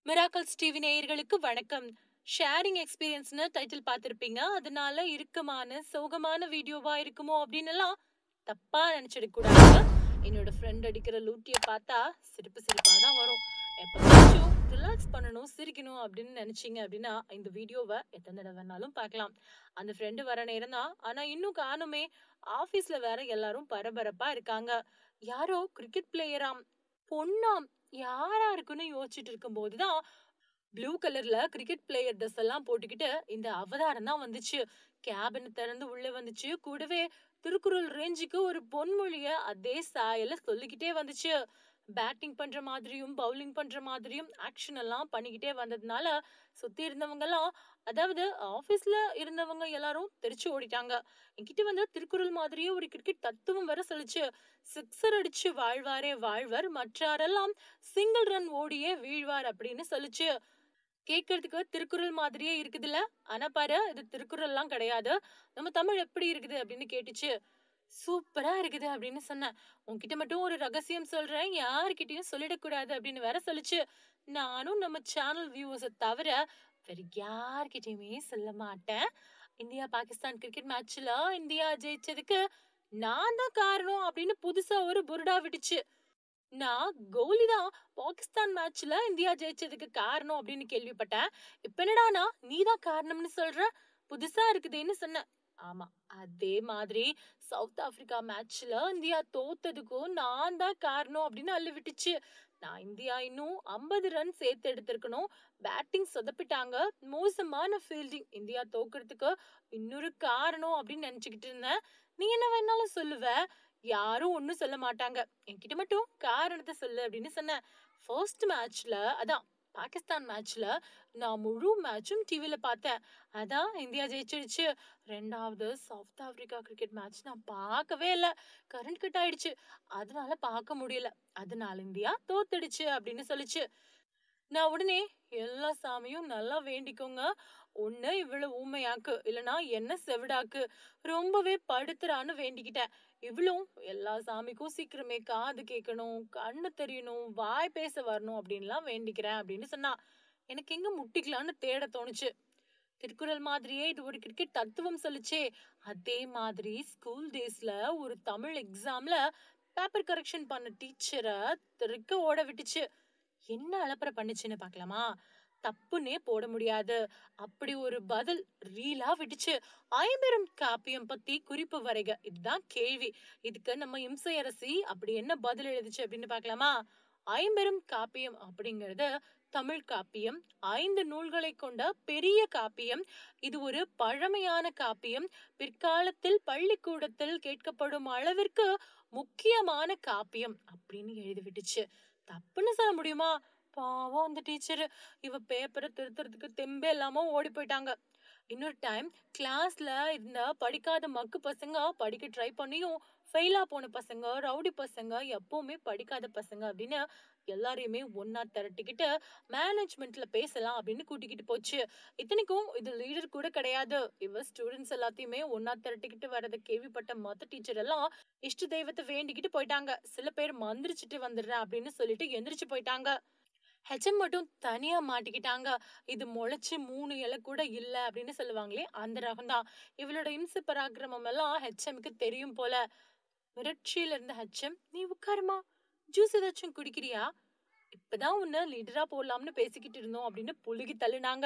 miracles TV நேயர்களுக்கு வணக்கம் sharing எக்ஸ்பீரியன்ஸ்னு title பார்த்திருப்பீங்க அதனால இறுக்கமான சோகமான வீடியோவா இருக்குமோ அப்படின்னு எல்லாம் தப்பா நினைச்சிடக் கூடாது என்னோட ஃப்ரெண்ட் அடிக்கிற லூட்டியை பார்த்தா சிரிப்பு சிரிப்பா தான் வரும் எப்போதாச்சும் ரிலாக்ஸ் பண்ணணும் சிரிக்கணும் அப்படின்னு நினைச்சீங்க அப்படின்னா இந்த வீடியோவை எத்தனை தடவை வேணாலும் பார்க்கலாம் அந்த ஃப்ரெண்டு வர நேரம் தான் ஆனா இன்னும் காணுமே ஆபீஸ்ல வேற எல்லாரும் பரபரப்பா இருக்காங்க யாரோ கிரிக்கெட் பிளேயராம் பொண்ணாம் யாரா இருக்குன்னு யோசிச்சுட்டு இருக்கும்போது தான் ப்ளூ கலர்ல கிரிக்கெட் பிளேயர் ட்ரெஸ் எல்லாம் போட்டுக்கிட்டு இந்த அவதாரம் தான் வந்துச்சு கேபின் திறந்து உள்ள வந்துச்சு கூடவே திருக்குறள் ரேஞ்சுக்கு ஒரு பொன்மொழிய அதே சாயல சொல்லிக்கிட்டே வந்துச்சு பேட்டிங் பண்ற மாதிரியும் பவுலிங் பண்ற மாதிரியும் ஆக்ஷன் எல்லாம் பண்ணிக்கிட்டே வந்ததுனால சுத்தி இருந்தவங்க எல்லாம் அதாவது ஆபீஸ்ல இருந்தவங்க எல்லாரும் தெரிச்சு ஓடிட்டாங்க என்கிட்ட வந்து திருக்குறள் மாதிரியே ஒரு கிரிக்கெட் தத்துவம் வர சொல்லிச்சு சிக்ஸர் அடிச்சு வாழ்வாரே வாழ்வர் மற்றாரெல்லாம் சிங்கிள் ரன் ஓடியே வீழ்வார் அப்படின்னு சொல்லிச்சு கேட்கறதுக்கு திருக்குறள் மாதிரியே இருக்குதுல்ல ஆனா பாரு இது திருக்குறள்லாம் கிடையாது நம்ம தமிழ் எப்படி இருக்குது அப்படின்னு கேட்டுச்சு சூப்பரா இருக்குது அப்படின்னு சொன்னேன் உன்கிட்ட மட்டும் ஒரு ரகசியம் சொல்றேன் யாருக்கிட்டயும் சொல்லிடக்கூடாது அப்படின்னு வேற சொல்லிச்சு நானும் நம்ம சேனல் வியூவர்ஸை தவிர வேற யார்கிட்டயுமே சொல்ல மாட்டேன் இந்தியா பாகிஸ்தான் கிரிக்கெட் மேட்ச்ல இந்தியா ஜெயிச்சதுக்கு நான் தான் காரணம் அப்படின்னு புதுசா ஒரு புருடா விட்டுச்சு நான் கோலி தான் பாகிஸ்தான் மேட்ச்ல இந்தியா ஜெயிச்சதுக்கு காரணம் அப்படின்னு கேள்விப்பட்டேன் இப்ப என்னடானா நீ தான் காரணம்னு சொல்ற புதுசா இருக்குதுன்னு சொன்னேன் ஆமா அதே மாதிரி சவுத் ஆப்பிரிக்கா மேட்ச்ல இந்தியா தோத்ததுக்கும் நான் தான் காரணம் அப்படின்னு அள்ளி விட்டுச்சு நான் இந்தியா இன்னும் ஐம்பது ரன் சேர்த்து எடுத்திருக்கணும் பேட்டிங் சொதப்பிட்டாங்க மோசமான ஃபீல்டிங் இந்தியா தோக்குறதுக்கு இன்னொரு காரணம் அப்படின்னு நினைச்சுக்கிட்டு இருந்தேன் நீ என்ன வேணாலும் சொல்லுவ யாரும் ஒன்றும் சொல்ல மாட்டாங்க என்கிட்ட மட்டும் காரணத்தை சொல்லு அப்படின்னு சொன்னேன் ஃபர்ஸ்ட் மேட்ச்ல அதான் பாகிஸ்தான் மேட்ச்ல நான் முழு மேட்சும் டிவியில பார்த்தேன் அதான் இந்தியா ஜெயிச்சிடுச்சு ரெண்டாவது சவுத் ஆப்பிரிக்கா கிரிக்கெட் மேட்ச் நான் பார்க்கவே இல்லை கரண்ட் கட் ஆயிடுச்சு அதனால பார்க்க முடியல அதனால இந்தியா தோத்துடுச்சு அப்படின்னு சொல்லிச்சு நான் உடனே எல்லா சாமியும் நல்லா வேண்டிக்கோங்க ஒண்ணு இவ்வளவு ஊமையாக்கு இல்லனா என்ன செவிடாக்கு ரொம்பவே படுத்துறான்னு வேண்டிக்கிட்டேன் இவ்வளும் எல்லா சாமிக்கும் சீக்கிரமே காது கேட்கணும் கண்ணு தெரியணும் வாய் பேச வரணும் அப்படின்லாம் வேண்டிக்கிறேன் அப்படின்னு சொன்னா எனக்கு எங்க முட்டிக்கலான்னு தேட தோணுச்சு திருக்குறள் மாதிரியே இது ஒரு கிரிக்கெட் தத்துவம் சொல்லிச்சே அதே மாதிரி ஸ்கூல் டேஸ்ல ஒரு தமிழ் எக்ஸாம்ல பேப்பர் கரெக்ஷன் பண்ண டீச்சரை திருக்க ஓட விட்டுச்சு என்ன அலப்பறை பண்ணுச்சுன்னு பார்க்கலாமா தப்புன்னே போட முடியாது அப்படி ஒரு பதில் ரீலா விட்டுச்சு ஐம்பெரும் காப்பியம் பத்தி குறிப்பு வரைக இதுதான் கேள்வி இதுக்கு நம்ம இம்சை அரசி அப்படி என்ன பதில் எழுதுச்சு அப்படின்னு பார்க்கலாமா ஐம்பெரும் காப்பியம் அப்படிங்கிறது தமிழ் காப்பியம் ஐந்து நூல்களை கொண்ட பெரிய காப்பியம் இது ஒரு பழமையான காப்பியம் பிற்காலத்தில் பள்ளிக்கூடத்தில் கேட்கப்படும் அளவிற்கு முக்கியமான காப்பியம் அப்படின்னு எழுதி விட்டுச்சு தப்புன்னு சொல்ல முடியுமா பாவம் அந்த டீச்சர் இவ பேப்பரை திருத்துறதுக்கு தெம்பே இல்லாம ஓடி போயிட்டாங்க இன்னொரு டைம் கிளாஸ்ல இருந்த படிக்காத மக்கு பசங்க படிக்க ட்ரை பண்ணியும் ஃபெயிலா போன பசங்க ரவுடி பசங்க எப்பவுமே படிக்காத பசங்க அப்படின்னு எல்லாரையுமே ஒன்னா திரட்டிக்கிட்டு மேனேஜ்மெண்ட்ல பேசலாம் அப்படின்னு கூட்டிக்கிட்டு போச்சு இத்தனைக்கும் இது லீடர் கூட கிடையாது இவ ஸ்டூடெண்ட்ஸ் எல்லாத்தையுமே ஒன்னா திரட்டிக்கிட்டு வரதை கேள்விப்பட்ட மத்த டீச்சர் எல்லாம் இஷ்ட தெய்வத்தை வேண்டிக்கிட்டு போயிட்டாங்க சில பேர் மந்திரிச்சிட்டு வந்துடுறேன் அப்படின்னு சொல்லிட்டு எந்திரிச்சு போயிட்டாங்க ஹெச்எம் மட்டும் தனியா மாட்டிக்கிட்டாங்க இது முளைச்சு மூணு இலை கூட இல்ல அப்படின்னு சொல்லுவாங்களே அந்த ரகம் தான் இவளோட இம்ச பராக்கிரமம் எல்லாம் ஹெச்எம்க்கு தெரியும் போல மிரட்சியில இருந்த ஹெச்எம் நீ உட்காருமா ஜூஸ் ஏதாச்சும் குடிக்கிறியா இப்பதான் உன்னை லீடரா போடலாம்னு பேசிக்கிட்டு இருந்தோம் அப்படின்னு புழுகி தள்ளுனாங்க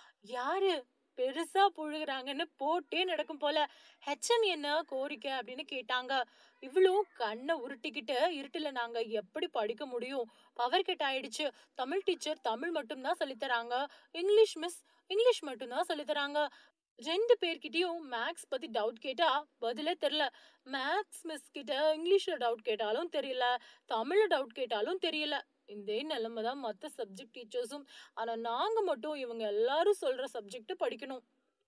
யாரு பெருசா புழுகுறாங்கன்னு போட்டே நடக்கும் போல ஹெச்எம் என்ன கோரிக்கை அப்படின்னு கேட்டாங்க இவ்வளவு கண்ணை உருட்டிக்கிட்டு இருட்டுல நாங்க எப்படி படிக்க முடியும் பவர் கட் ஆயிடுச்சு தமிழ் டீச்சர் தமிழ் மட்டும்தான் சொல்லித்தராங்க இங்கிலீஷ் மிஸ் இங்கிலீஷ் மட்டும்தான் சொல்லித்தராங்க ரெண்டு பேர்கிட்டயும் மேக்ஸ் பத்தி டவுட் கேட்டா பதிலே தெரியல மேக்ஸ் மிஸ் கிட்ட இங்கிலீஷ்ல டவுட் கேட்டாலும் தெரியல தமிழ்ல டவுட் கேட்டாலும் தெரியல இதே நிலைமை தான் மற்ற சப்ஜெக்ட் டீச்சர்ஸும் ஆனா நாங்க மட்டும் இவங்க எல்லாரும் சொல்ற சப்ஜெக்ட் படிக்கணும்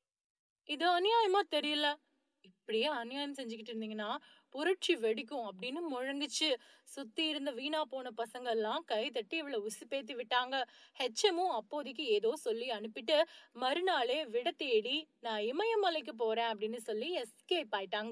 இது அநியாயமா தெரியல இப்படியே அநியாயம் செஞ்சுக்கிட்டு இருந்தீங்கன்னா புரட்சி வெடிக்கும் அப்படின்னு முழங்குச்சு சுத்தி இருந்த வீணா போன பசங்க எல்லாம் கை தட்டி இவ்வளவு உசுப்பேத்தி விட்டாங்க ஹெச்எமும் அப்போதைக்கு ஏதோ சொல்லி அனுப்பிட்டு மறுநாளே விட தேடி நான் இமயமலைக்கு போறேன் அப்படின்னு சொல்லி எஸ்கேப் ஆயிட்டாங்க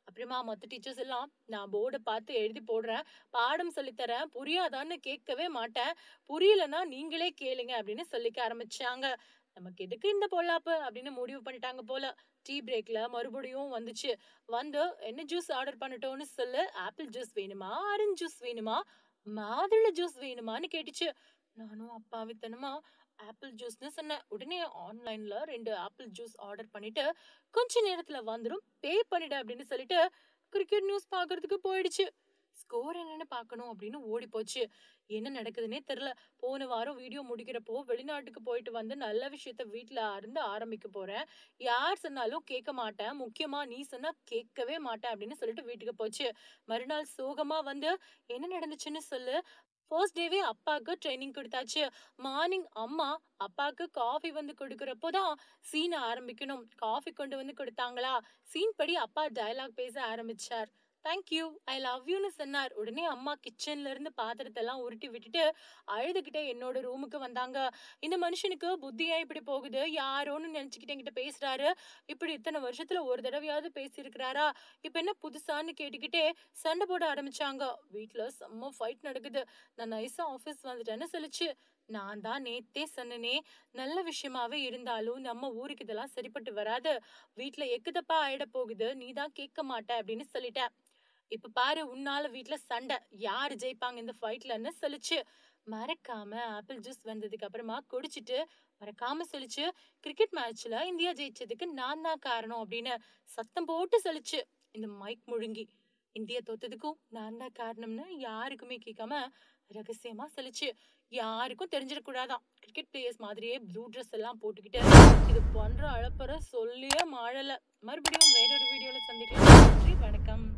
அப்புறமா மத்த டீச்சர்ஸ் எல்லாம் நான் போர்டை பார்த்து எழுதி போடுறேன் பாடம் சொல்லித்தரேன் புரியாதான்னு கேட்கவே மாட்டேன் புரியலன்னா நீங்களே கேளுங்க அப்படின்னு சொல்லிக்க ஆரம்பிச்சாங்க நமக்கு எதுக்கு இந்த பொல்லாப்பு அப்படின்னு முடிவு பண்ணிட்டாங்க போல டீ பிரேக்ல மறுபடியும் வந்துச்சு வந்து என்ன ஜூஸ் ஆர்டர் பண்ணட்டோம்னு சொல்லு ஆப்பிள் ஜூஸ் வேணுமா ஆரஞ்சு ஜூஸ் வேணுமா மாதுளை ஜூஸ் வேணுமான்னு கேட்டுச்சு நானும் அப்பாவித்தனமா ஆப்பிள் ஜூஸ்னு சொன்னேன் உடனே ஆன்லைன்ல ரெண்டு ஆப்பிள் ஜூஸ் ஆர்டர் பண்ணிட்டு கொஞ்ச நேரத்துல வந்துடும் பே பண்ணிடு அப்படின்னு சொல்லிட்டு கிரிக்கெட் நியூஸ் பாக்குறதுக்கு போயிடுச்சு ஸ்கோர் என்னன்னு பார்க்கணும் அப்படின்னு ஓடி போச்சு என்ன நடக்குதுன்னே தெரியல போன வாரம் வீடியோ முடிக்கிறப்போ வெளிநாட்டுக்கு போயிட்டு வந்து நல்ல விஷயத்த வீட்ல இருந்து ஆரம்பிக்க போறேன் யார் சொன்னாலும் கேட்க மாட்டேன் முக்கியமா நீ சொன்னா கேட்கவே மாட்டேன் அப்படின்னு சொல்லிட்டு வீட்டுக்கு போச்சு மறுநாள் சோகமா வந்து என்ன நடந்துச்சுன்னு சொல்லு ஃபர்ஸ்ட் டேவே அப்பாவுக்கு ட்ரைனிங் கொடுத்தாச்சு மார்னிங் அம்மா அப்பாவுக்கு காஃபி வந்து கொடுக்கறப்போ தான் சீன் ஆரம்பிக்கணும் காஃபி கொண்டு வந்து கொடுத்தாங்களா சீன் படி அப்பா டயலாக் பேச ஆரம்பிச்சார் தேங்க்யூ ஐ லவ் யூன்னு சொன்னார் உடனே அம்மா கிச்சன்ல இருந்து பாத்திரத்தெல்லாம் உருட்டி விட்டுட்டு அழுதுகிட்டே என்னோட ரூமுக்கு வந்தாங்க இந்த மனுஷனுக்கு புத்தியா இப்படி போகுது யாரோன்னு நினைச்சுக்கிட்டு என்கிட்ட பேசுறாரு இப்படி இத்தனை வருஷத்துல ஒரு தடவையாவது பேசியிருக்கிறாரா இப்ப என்ன புதுசான்னு கேட்டுக்கிட்டே சண்டை போட ஆரம்பிச்சாங்க வீட்ல செம்ம ஃபைட் நடக்குது நான் நைஸா ஆபீஸ் வந்துட்டேன்னு சொல்லிச்சு நான் தான் நேத்தே சொன்னனே நல்ல விஷயமாவே இருந்தாலும் நம்ம ஊருக்கு இதெல்லாம் சரிப்பட்டு வராது வீட்ல எக்குதப்பா ஆயிட போகுது நீ தான் கேட்க மாட்ட அப்படின்னு சொல்லிட்டேன் இப்ப பாரு உன்னால வீட்ல சண்டை யாரு ஜெயிப்பாங்க இந்த ஃபைட்லன்னு சொல்லிச்சு மறக்காம ஆப்பிள் ஜூஸ் வந்ததுக்கு அப்புறமா குடிச்சிட்டு மறக்காம சொல்லிச்சு கிரிக்கெட் மேட்ச்ல இந்தியா ஜெயிச்சதுக்கு நான் தான் காரணம் அப்படின்னு சத்தம் போட்டு சொல்லிச்சு இந்த மைக் முழுங்கி இந்தியா தோத்ததுக்கும் நான் தான் காரணம்னு யாருக்குமே கேட்காம ரகசியமா சொல்லிச்சு யாருக்கும் தெரிஞ்சிடக்கூடாதான் கிரிக்கெட் பிளேயர்ஸ் மாதிரியே ப்ளூ ட்ரெஸ் எல்லாம் போட்டுக்கிட்டு இது பண்ற அழப்பற சொல்லியே மாழல மறுபடியும் வேறொரு வீடியோல சந்திக்கலாம் நன்றி வணக்கம்